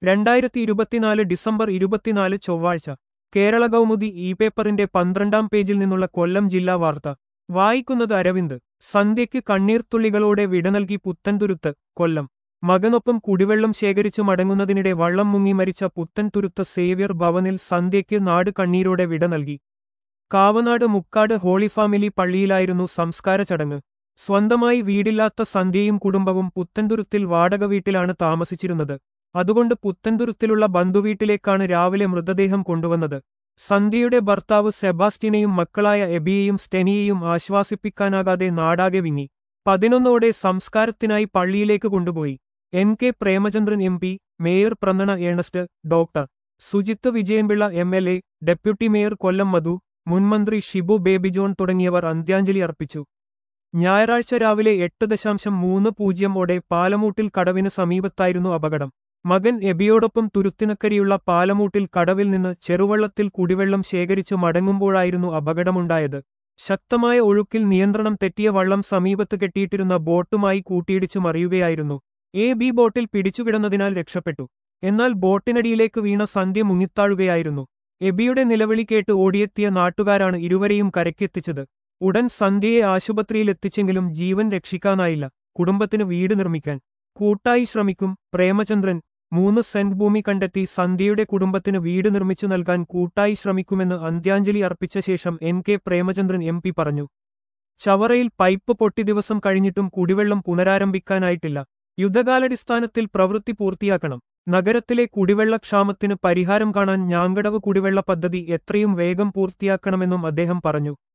രണ്ടായിരത്തി ഇരുപത്തിനാല് ഡിസംബർ ഇരുപത്തിനാല് ചൊവ്വാഴ്ച കേരള കൗമുദി ഇ പേപ്പറിന്റെ പന്ത്രണ്ടാം പേജിൽ നിന്നുള്ള കൊല്ലം ജില്ലാ വാർത്ത വായിക്കുന്നത് അരവിന്ദ് സന്ധ്യയ്ക്ക് കണ്ണീർത്തുള്ളികളോടെ വിട നൽകി പുത്തൻതുരുത്ത് കൊല്ലം മകനൊപ്പം കുടിവെള്ളം ശേഖരിച്ചു മടങ്ങുന്നതിനിടെ വള്ളം മുങ്ങി മരിച്ച പുത്തൻതുരുത്ത് സേവ്യർ ഭവനിൽ സന്ധ്യയ്ക്ക് നാട് കണ്ണീരോടെ വിട നൽകി കാവനാട് മുക്കാട് ഹോളി ഫാമിലി പള്ളിയിലായിരുന്നു സംസ്കാര ചടങ്ങ് സ്വന്തമായി വീടില്ലാത്ത സന്ധ്യയും കുടുംബവും പുത്തൻതുരുത്തിൽ വാടക വീട്ടിലാണ് താമസിച്ചിരുന്നത് അതുകൊണ്ട് പുത്തൻതുരുത്തിലുള്ള ബന്ധുവീട്ടിലേക്കാണ് രാവിലെ മൃതദേഹം കൊണ്ടുവന്നത് സന്ധ്യയുടെ ഭർത്താവ് സെബാസ്റ്റ്യനെയും മക്കളായ എബിയെയും സ്റ്റെനിയെയും ആശ്വാസിപ്പിക്കാനാകാതെ നാടാകെ വിങ്ങി പതിനൊന്നോടെ സംസ്കാരത്തിനായി പള്ളിയിലേക്ക് കൊണ്ടുപോയി N K Premachandran M P mayor പ്രന്നണ Ernest doctor Sujith Vijayanpillai M L A deputy mayor Kollam Madhu മുൻമന്ത്രി ഷിബു ബേബി ജോൺ തുടങ്ങിയവർ അന്ത്യാഞ്ജലി അർപ്പിച്ചു ഞായറാഴ്ച രാവിലെ എട്ട് ദശാംശം മൂന്ന് പൂജ്യം ഓടെ പാലമൂട്ടിൽ കടവിന് സമീപത്തായിരുന്നു അപകടം മകൻ എബിയോടൊപ്പം തുരുത്തിനക്കരിയുള്ള പാലമൂട്ടിൽ കടവിൽ നിന്ന് ചെറുവള്ളത്തിൽ കുടിവെള്ളം ശേഖരിച്ചു മടങ്ങുമ്പോഴായിരുന്നു അപകടമുണ്ടായത് ശക്തമായ ഒഴുക്കിൽ നിയന്ത്രണം തെറ്റിയ വള്ളം സമീപത്ത് കെട്ടിയിട്ടിരുന്ന ബോട്ടുമായി കൂട്ടിയിടിച്ചു മറിയുകയായിരുന്നു എ ബി ബോട്ടിൽ പിടിച്ചുകിടന്നതിനാൽ രക്ഷപ്പെട്ടു എന്നാൽ ബോട്ടിനടിയിലേക്ക് വീണ സന്ധ്യ മുങ്ങിത്താഴുകയായിരുന്നു എബിയുടെ നിലവിളി കേട്ട് ഓടിയെത്തിയ നാട്ടുകാരാണ് ഇരുവരെയും കരയ്ക്കെത്തിച്ചത് ഉടൻ സന്ധ്യയെ ആശുപത്രിയിലെത്തിച്ചെങ്കിലും ജീവൻ രക്ഷിക്കാനായില്ല കുടുംബത്തിന് വീട് നിർമ്മിക്കാൻ കൂട്ടായി ശ്രമിക്കും പ്രേമചന്ദ്രൻ മൂന്ന് സെന്റ് ഭൂമി കണ്ടെത്തി സന്ധ്യയുടെ കുടുംബത്തിന് വീട് നിർമ്മിച്ചു നൽകാൻ കൂട്ടായി ശ്രമിക്കുമെന്ന് അന്ത്യാഞ്ജലി അർപ്പിച്ച ശേഷം N K Premachandran M P പറഞ്ഞു ചവറയിൽ പൈപ്പ് പൊട്ടി ദിവസം കഴിഞ്ഞിട്ടും കുടിവെള്ളം പുനരാരംഭിക്കാനായിട്ടില്ല യുദ്ധകാലടിസ്ഥാനത്തിൽ പ്രവൃത്തി പൂർത്തിയാക്കണം നഗരത്തിലെ കുടിവെള്ളക്ഷാമത്തിന് പരിഹാരം കാണാൻ ഞാങ്കടവ് കുടിവെള്ള പദ്ധതി എത്രയും വേഗം പൂർത്തിയാക്കണമെന്നും അദ്ദേഹം പറഞ്ഞു